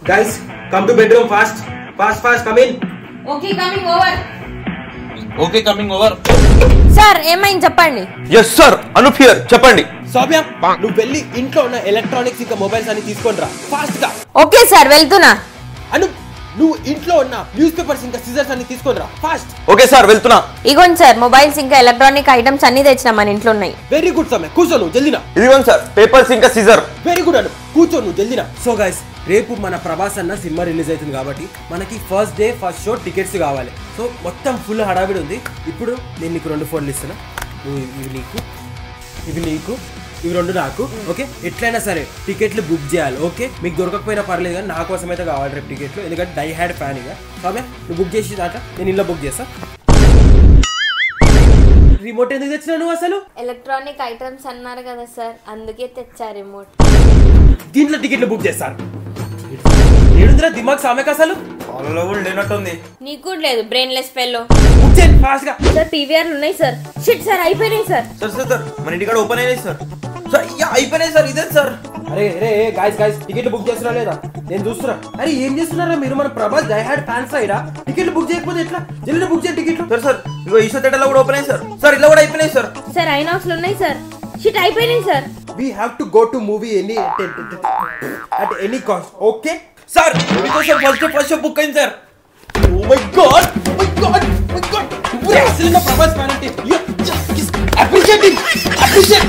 Guys come to bedroom fast fast fast come in okay coming over okay coming over sir ఏమైంది చెప్పండి yes sir Anoop here చెప్పండి సౌమ్య నువ్వు వెళ్ళి ఇంట్లో ఉన్న ఎలక్ట్రానిక్స్ ఇంకా మొబైల్స్ అన్ని తీసుకొని రా ఫాస్ట్ గా ఓకే సార్ వెళ్తున్నా అను నువ్వు ఇంట్లో ఉన్న న్యూస్ పేపర్స్ ఇంకా సిజర్స్ అన్ని తీసుకొని రా ఫాస్ట్ ఓకే సార్ వెళ్తున్నా ఇగోండి సార్ మొబైల్స్ ఇంకా ఎలక్ట్రానిక్ ఐటమ్స్ అన్ని తెచ్చిన మన ఇంట్లో ఉన్నాయి వెరీ గుడ్ సౌమ్య కూర్చో నువ్వు జల్దినా ఇదిగోండి సార్ పేపర్స్ ఇంకా సిజర్ వెరీ గుడ్ అను కూర్చో నువ్వు జల్దినా సో గైస్ రేపు మన ప్రభాస్ అన్న సినిమా రిలీజ్ అవుతుంది కాబట్టి మనకి first day first show tickets కావాలి సో మొత్తం ఫుల్ హడావిడి ఉంది ఇప్పుడు నేను నీకు రెండు ఫోన్లు ఇస్తున్నా నువ్వు ఇవి నీకు ఇవి నీకు ఇవి రెండు నాకు ఓకే ఎట్లయినా సరే టికెట్లు బుక్ చేయాలి ఓకే మీకు దొరకకపోయినా పర్లేదు కానీ నా కోసం అయితే కావాలి రేపు టికెట్లు ఎందుకంటే డై హ్యాడ్ ఫ్యాన్ ఇక సౌమ్య నువ్వు బుక్ చేసి దాంట్లో నేను ఇల్లు బుక్ చేస్తా రిమోట్ ఎందుకు తెచ్చినావు నువ్వు అసలు ఎలక్ట్రానిక్ ఐటమ్స్ అన్నారు కదా సార్ అందుకే తెచ్చా రిమోట్ దీంట్లో టికెట్లు బుక్ చేస్తారు ఏడుందిరా దిమాగ్ సామెక అసలు వాళ్ళలో కూడా లేనట్టుంది నీకు కూడా లేదు బ్రెయిన్లెస్ ఫెల్లో బుక్ చేయండి ఫాస్ట్ గా సార్ పీవీఆర్ ఉన్నాయి సార్ షిట్ సార్ అయిపోయినాయి సార్ సార్ సార్ సార్ మన ఇంటికాడ ఓపెన్ అయినాయి సార్ సార్ యా అయిపోయినాయి సార్ ఇదే సార్ అరే అరే గాయస్ గాయస్ టికెట్లు బుక్ చేస్తున్నా లేదా నేను చూస్తున్నా అరే ఏం చేస్తున్నారా మీరు మన ప్రభాస్ డై హ్యాడ్ ఫ్యాన్స్ అయిడా టికెట్లు బుక్ చేయకపోతే ఎట్లా జల్దీ బుక్ చేయండి టికెట్లు సార్ సార్ ఇగో ఈశ్వర్ థియేటర్లో కూడా ఓపెన్ అయ్యి సార్ సార్ ఇలా కూడా అయిపోయినాయి సార్ సార్ ఐనాక్స్ లో ఉన్నాయి సార్ షిట్ అయిపోయినాయి sir we have to go to movie any at any cost okay sir మీకోసం ఫస్ట్ ఫస్ట్ షో బుక్ అయింది sir oh my god oh my god oh my god ఇప్పుడు అసలు నా Prabhas fan అంటే you just appreciating appreciate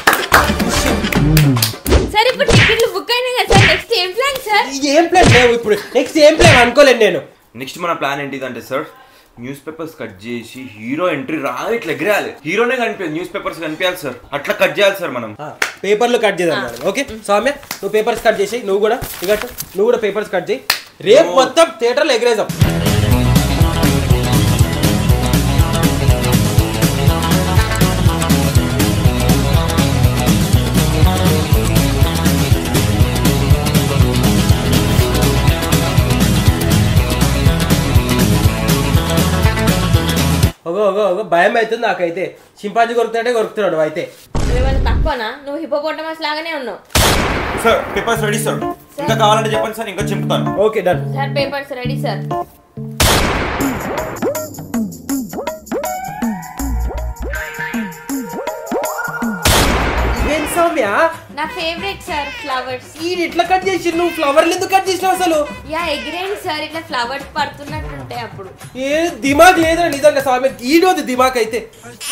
sir ఇప్పుడు టికెట్లు book అయినాయి కదా సార్ నెక్స్ట్ ఏం ప్లాన్ సార్ ఏం ప్లాన్ లేవు ఇప్పుడు నెక్స్ట్ ఏం ప్లాన్ అనుకోలేను నేను నెక్స్ట్ మన ప్లాన్ ఏంటిదంటే సార్ న్యూస్ పేపర్స్ కట్ చేసి హీరో ఎంట్రీ రా ఇట్లా ఎగిరేయాలి హీరోనే కనిపించాలి న్యూస్ పేపర్స్ కనిపించాలి సార్ అట్లా కట్ చేయాలి సార్ మనం పేపర్లు కట్ చేద్దాం మేడం ఓకే సౌమ్య నువ్వు పేపర్స్ కట్ చేసి నువ్వు కూడా ఇక నువ్వు కూడా పేపర్స్ కట్ చేయి రేపు మొత్తం థియేటర్లో ఎగరేసాం ఓగో ఓగో ఓగో భయం అవుతుంది నాకైతే చింపాంజీ కొరుకుతాడే కొరుకుతున్నాడు అయితే ఏమైనా తక్కువనా నువ్వు హిపోపోటమస్ లాగానే ఉన్నావు సార్ పేపర్స్ రెడీ సార్ ఇంకా కావాలంటే చెప్పండి సార్ ఇంకా చెప్తాను okay done sir papers ready sir ఏం సౌమ్య నా ఫేవరెట్ సార్ ఫ్లవర్స్ ఈ ఎట్లా కట్ చేసి నువ్వు ఫ్లవర్లు ఎందుకు కట్ చేసినావు అసలు యా ఎగిరేండి సార్ ఇట్లా ఫ్లవర్స్ పడుతున్నట్టుంటాయి అప్పుడు ఏ దిమాగ్ లేదురా నిజంగా సౌమ్య ఈడోది దిమాగ్ అయితే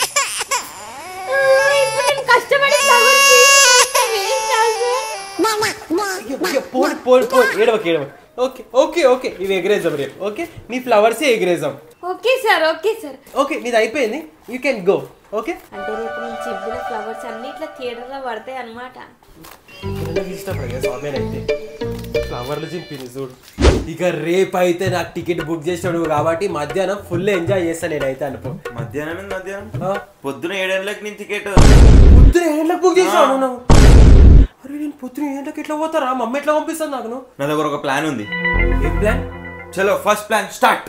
ఇప్పుడు నేను కష్టపడి ఫ్లవర్స్ అయ్యో, అయ్యో, పోడు పోడు పోడు ఏడవకి ఏడవకి ఓకే ఓకే ఓకే ఇవి ఎగరేజాం రేపు ఓకే నీ ఫ్లవర్సే ఎగరేజాం okay sir okay sir okay నీది అయిపోయింది యూ కెన్ గో ఓకే అంటే రేపు నేను చెప్పిన ఫ్లవర్స్ అన్ని ఇట్లా థియేటర్లో పడతాయి అనమాట అయితే ఫ్లవర్లు చింపింది చూడు ఇక రేపు అయితే నాకు టికెట్ బుక్ చేసాడు కాబట్టి మధ్యాహ్నం ఫుల్ ఎంజాయ్ చేస్తాను నేనైతే అనుకో మధ్యాహ్నం ఏంది మధ్యాహ్నం ఆ, పొద్దున ఏడేళ్ళకి నేను టికెట్ పొద్దున ఏ గంటలకు బుక్ చేసాను నువ్వు అరే నేను పొద్దున ఏ గంటలకు ఎట్లా పోతారా మమ్మీ ఎట్లా పంపిస్తాను నాకు నువ్వు? నా దగ్గర ఒక ప్లాన్ ఉంది ఏం ప్లాన్ చలో ఫస్ట్ ప్లాన్ స్టార్ట్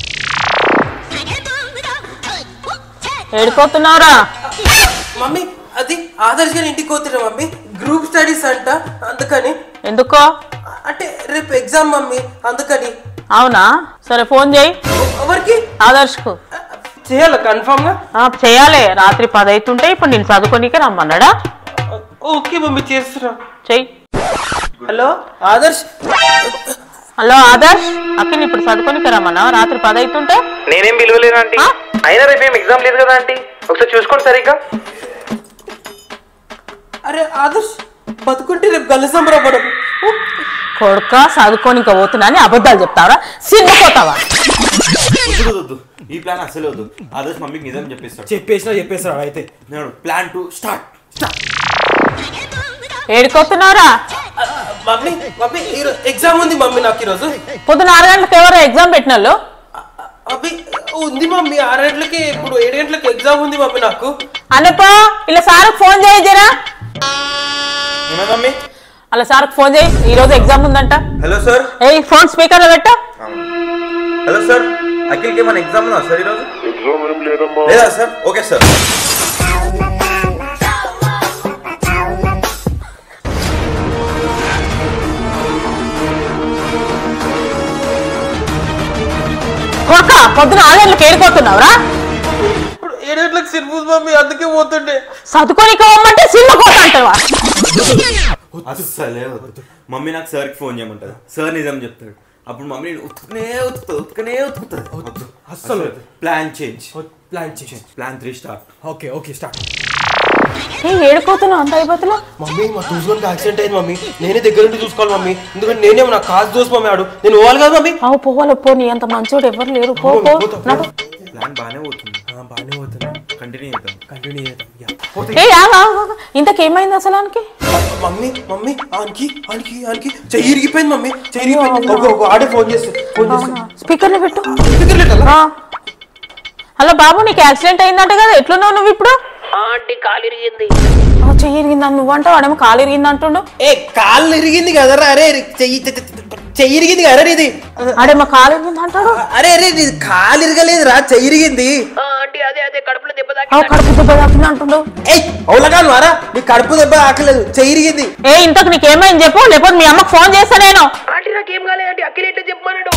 ఏడిపోతున్నావురా మమ్మీ అది ఆదర్శ్ గారి ఇంటికి పోతున్నా మమ్మీ గ్రూప్ స్టడీస్ అంట అందుకని ఎందుకో అంటే రేపు ఎగ్జామ్ మమ్మీ అందుకని అవునా సరే ఫోన్ చేయి ఎవరికి ఆదర్శ్కు చేయాలి కన్ఫామ్ గా ఆ, చేయాలి రాత్రి పది అవుతుంటే ఇప్పుడు నేను చదువుకోనికే రమ్మన్నాడా ఓకే మమ్మీ చేస్తున్నా చెయ్యి హలో ఆదర్శ్ హలో ఆదర్శ్ అక్కని ఇప్పుడు చదువుకోనికే రమ్మన్నా రాత్రి పది అవుతుంటే నేనేం పిలవలేను ఆంటీ ఆ? అయినా రేపు ఏం ఎగ్జామ్ లేదు కదా ఆంటీ ఒకసారి చూసుకోండి సరిగ్గా అరే ఆదర్శ్ బతుకుంటే రేపు గల్ల సంబరపడం కొడుక చదువుకోనిక పోతున్నా అని అబద్ధాలు చెప్తావరా సిగ్గుపోతావా వద్దు వద్దు, వద్దు ఈ ప్లాన్ అసలే వద్దు ఆదర్శ్ మమ్మీకి నిజం చెప్పేస్తాడు చెప్పేసినా చెప్పేసినా అయితే నేను ప్లాన్ టు స్టార్ట్ ఏడిపోతున్నావురా మమ్మీ మమ్మీ ఈరోజు ఎగ్జామ్ ఉంది మమ్మీ నాకు ఈరోజు పొద్దున ఆరు గంటలకు ఎవరో ఎగ్జామ్ పెట్టిన వాళ్ళు అవి ఉంది మమ్మీ ఆరు గంటలకి ఇప్పుడు ఏడు గంటలకు ఎగ్జామ్ ఉంది మమ్మీ నాకు అనుపా ఇలా సార్కి ఫోన్ చేయజరా ఏమై మమ్మీ అలా సార్కి ఫోన్ చేయి ఈ రోజు ఎగ్జామ్ ఉందంట హలో సార్ ఏ ఫోన్ స్పీకర్లో పెట్టా హలో సార్ అఖిల్కి ఏమైనా ఎగ్జామ్ ఉందా సార్ ఈరోజు లేదా సార్ ఓకే సార్ కొడుక పొద్దున ఆన్లైన్లోకి ఏడిపోతున్నావురా ఇప్పుడు ఏడేట్లకు సినిమా మమ్మీ అందుకే పోతుండే చదువుకోనికి పోమంటే సినిమా కోత అంటావా అస్సలే వద్దు మమ్మీ నాకు సార్కి ఫోన్ చేయమంటారు సార్ నిజం చెప్తాడు అప్పుడు మమ్మీ నేను ఉతుకునే ఉతుకుతా ఉతుకునే ఉతుకుతుంది వద్దు అస్సలు ప్లాన్ చేంజ్ ప్లాన్ చేసి plan three start okay okay start ఏ ఏడుకోతున్నావు అంత అయిపోతున్నా మమ్మీ మా దోస్తుగానికి యాక్సిడెంట్ అయింది మమ్మీ నేనే దగ్గర నుండి చూసుకోవాలి మమ్మీ ఎందుకంటే నేనే నా కాదు దోస్తు మమ్మీ ఆడు నేను పోవాలి కదా మమ్మీ అవు పోవాలి పో నీ అంత మంచోడు ఎవరు లేరు పో పో నడు. ప్లాన్ బాగానే పోతుంది బాగానే పోతున్నా కంటిన్యూ చేద్దాం కంటిన్యూ చేద్దాం యా. ఏ ఆగు, ఆగు, ఆగు. ఇంతకేమైంది అసలు ఆయనకి మమ్మీ మమ్మీ ఆనికి ఆనికి ఆనికి చెయ్యి ఇరిగిపోయింది మమ్మీ చెయ్యి ఇరిగిపోయింది ఒక ఒక ఆడే ఫోన్ చేస్తే ఫోన్ చేస్తే స్పీకర్లో పెట్టు స్పీకర్ లేటల్లా? ఆ. హలో బాబు నీకు యాక్సిడెంట్ అయిందంట కదా ఎట్లున్నావు నువ్వు ఇప్పుడు ఆంటీ కాలు ఇరిగింది ఆ, చెయ్యి ఇరిగిందని నువ్వు అంటావు వాడేమో కాలు ఇరిగింది అంటుండు ఏ కాళ్ళు ఇరిగింది కదరా అరే చెయ్యి చెయ్యి ఇరిగింది కదరా ఇది ఆడేమో కాలు ఇరిగింది అంటాడు అరే అరే ఇది కాలు ఇరగలేదు రా చెయ్యి ఇరిగింది ఆ, ఆంటీ అదే అదే కడుపులో దెబ్బ తాకి ఆ, కడుపు దెబ్బ తాకింది అంటుండు ఏయ్ అవులగా వారా నీ కడుపు దెబ్బ ఆకలేదు చెయ్యి ఇరిగింది ఏ ఇంతకు నీకేమైంది చెప్పు లేకపోతే మీ అమ్మకు ఫోన్ చేస్తా నేను ఆంటీ నాకేం కాలేదంటే అఖిలేంటే చెప్పమన్నాడు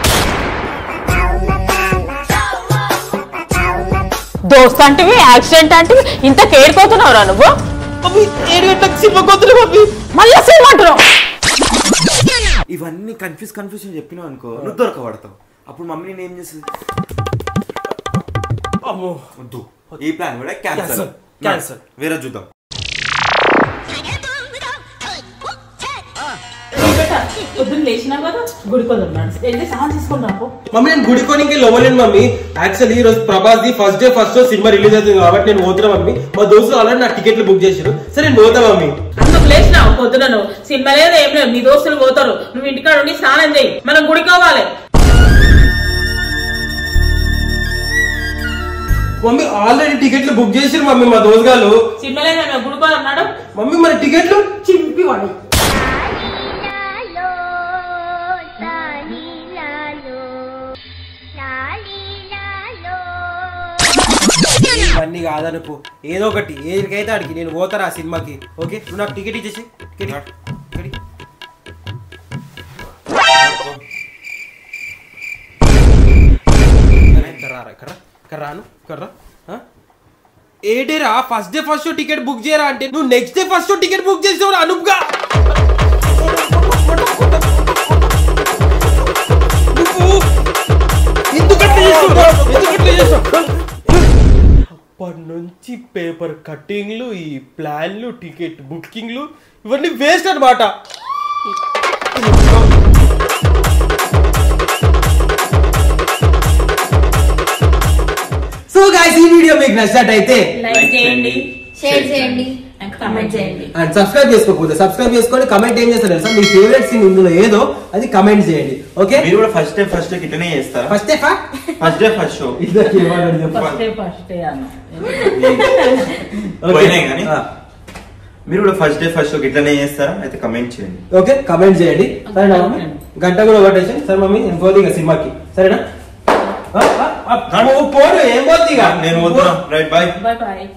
దోస్త్ అంటివి యాక్సిడెంట్ అంటివి ఇంత కేడిపోతున్నావురా నువ్వు మమ్మీ ఏడు గంటలకు సినిమా కొద్దులు మమ్మీ మళ్ళీ సినిమా అంటున్నావు ఇవన్నీ కన్ఫ్యూజ్ కన్ఫ్యూజన్ చెప్పినావు అనుకో నువ్వు దొరకబడతావు అప్పుడు మమ్మీ నేను ఏం చేస్తుంది అమ్మో వద్దు ఈ ప్లాన్ కూడా క్యాన్సల్ Cancel. Cancel. వేరే చూద్దాం పొద్దున్న లేచినా కదా గుడికి వదలన్నాడు వెళ్ళి సహాయం తీసుకుంటా మమ్మీ నేను గుడికోనికి లోవలేను మమ్మీ యాక్చువల్లీ ఈ రోజు ప్రభాస్ ది ఫస్ట్ డే ఫస్ట్ షో సినిమా రిలీజ్ అవుతుంది కాబట్టి నేను పోతున్నా మమ్మీ మా దోస్తులు ఆల్రెడీ నా టికెట్లు బుక్ చేసారు సరే నేను పోతా మమ్మీ నువ్వు లేచినావు పొద్దున నువ్వు సినిమా లేదు ఏం లేదు నీ దోస్తులు పోతారు నువ్వు ఇంటికాడ ఉండి స్నానం చేయి మనం గుడికి పోవాలి మమ్మీ ఆల్రెడీ టికెట్లు బుక్ చేసారు మమ్మీ మా దోస్తుగాలు సినిమా లేదు మేము గుడికి పోదన్నాడు మమ్మీ మరి టికెట్లు చింపి వాడు లాలో లాలి లాలో లాలి లాలో ఇవన్నీ కాదనుకో ఏదో ఒకటి ఏదికైతే ఆడికి నేను పోతారా ఆ సినిమాకి ఓకే నువ్వు నాకు టికెట్ ఇచ్చేసి టికెట్ ఇ- టికెట్ ఇ- ఇక్కడ రారా, ఇక్కడ రా, ఇక్కడ రాను ఇక్కడ రా. ఆ? ఏడేరా first day first show ticket book చేయరా అంటే నువ్వు next day first show ticket book చేసావు అనుపుగా నువ్వు ఎందుకంటే చేస్తున్నావు? ఎందుకంటే చేస్తున్నావు? అప్పటి నుంచి పేపర్ కట్టింగ్లు ఈ ప్లాన్లు టికెట్ బుకింగ్లు ఇవన్నీ వేస్ట్ అనమాట సో గాయస్ ఈ వీడియో మీకు నచ్చినట్టయితే లైక్ చేయండి షేర్ చేయండి కమెంట్ చేయండి అండ్ సబ్స్క్రైబ్ చేసుకోకపోతే సబ్స్క్రైబ్ చేసుకొని కమెంట్ ఏం చేస్తారు తెలుసా మీ ఫేవరెట్ సీన్ ఇందులో ఏదో అది కమెంట్ చేయండి ఓకే మీరు కూడా ఫస్ట్ డే ఫస్ట్ డే ఇట్లనే చేస్తారా first first day first show ఇద్దరికి ఇవ్వాలని చెప్పాలి ఫస్ట్ ఫస్ట్ అన్న పోయినాయి కానీ మీరు కూడా ఫస్ట్ డే ఫస్ట్ షో ఇట్లనే చేస్తారా అయితే కమెంట్ చేయండి ఓకే కమెంట్ చేయండి సరేనా మమ్మీ గంట కూడా కొట్టేసి సరే మమ్మీ నేను పోతే ఇక సినిమాకి సరేనా ఆ, ఆ, ఆ, ఓ, పోడు ఏం పోతుంది ఇక నేను పోతున్నా రైట్ బాయ్ బాయ్ బాయ్